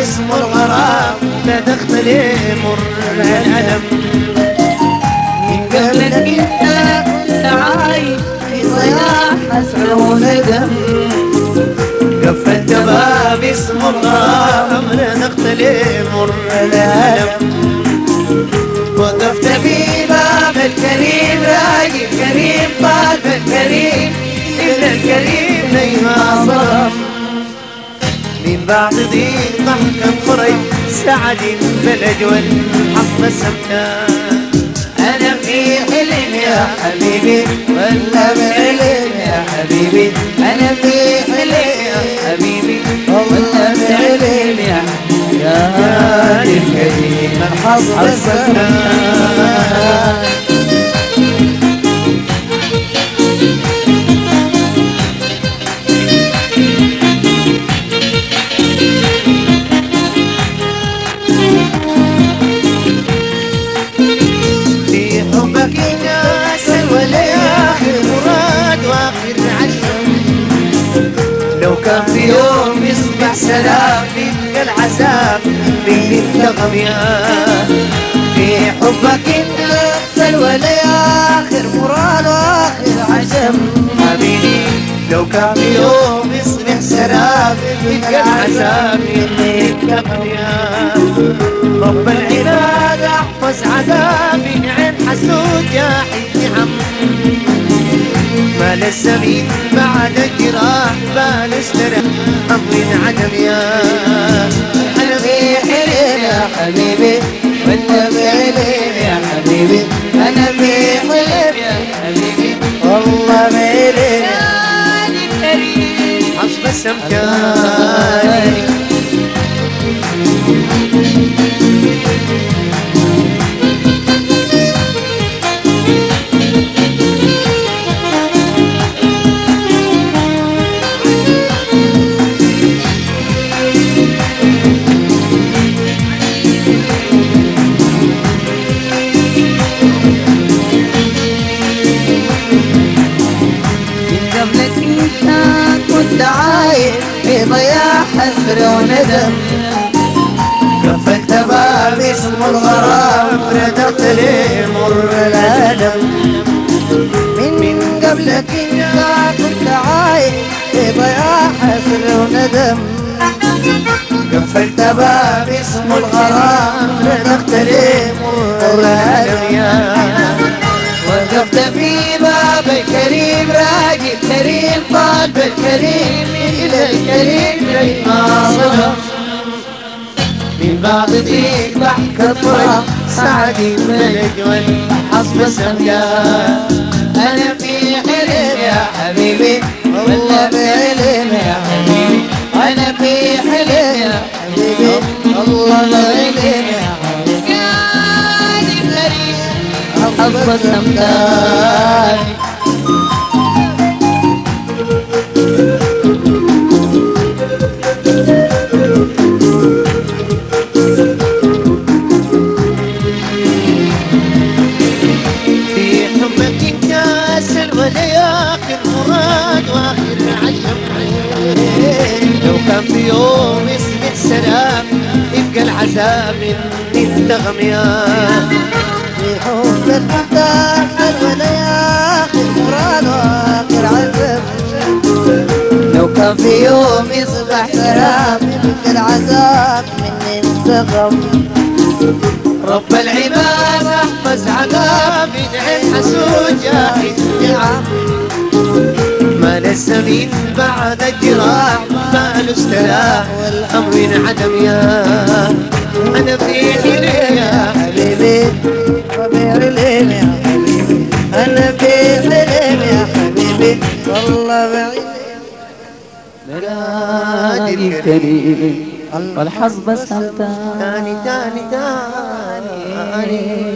اسم الغرام لا تختلي مر الألم من قبلك انت كنت عايش في ضياع حسرة وندم قفلت باب اسم الغرام لا تختلي مر الألم وقفت في باب الكريم راقي الكريم طالب الكريم ابن الكريم نيما ظلم من بعد ضيق ضحك فري سعد بالاجول حصل سمتان انا في حلم يا حبيبي ولا بعلم يا حبيبي انا في حلم يا حبيبي ولا بعلم يا حبيبي يا هادي الكريم الحظ السمتان في حبك ناس والآخر مراد واخر عشم لو كان في يوم يصبح سلام يبقى العذاب اللي انت غميان في حبك انت سلوى اخر مراد واخر عشم حبيبي لو كان في يوم يصبح سلام يبقى العذاب اللي انت غميان رب العباد احفظ عذابي عين حسود يا حي عم ما للسبيل بعد الجراح بال استرح امر عدم يا انا في حلم يا حبيبي ولا بعلم يا حبيبي انا في حلم يا حبيبي والله بعلم حسب السمكان من قبلك انت كنت عايش في ضياع حسرة وندم قفلت باب اسم الغرام ردت لي مر الالم من قبلك انت كنت عايش في ضياع حسرة وندم قفلت باب اسم الغرام ردت لي مر الالم يا وقفت في باب الكريم راجل كريم طالب الكريم إلى الكريم ما ظلم من بعد ذيك ضحك الفرح سعدي ملك والحصب سميان أنا في حلم يا حبيبي ولا بعلم يا حبيبي أنا في حلم يا حبيبي الله بعلم يا حبيبي الحظ السمدان في حبك الناس الولي اخر مراد واخر عشم لو كان في يوم اسمه سلام يبقى العذاب اللي انت غميان في حب الفتاة الولا آخر مراد وآخر عذاب لو كان في يوم يصبح سلام يبقى العذاب من انتقم رب العباد احفظ عذاب عين حسود جاهد نعم ما للسمين بعد الجراح ما له استلاح والامر انعدم يا انا في حلم يا حبيبي ربيع الليل يا حبيبي أنا في حلم يا حبيبي والله بعيد نادي الكريم والحظ بس تاني تاني تاني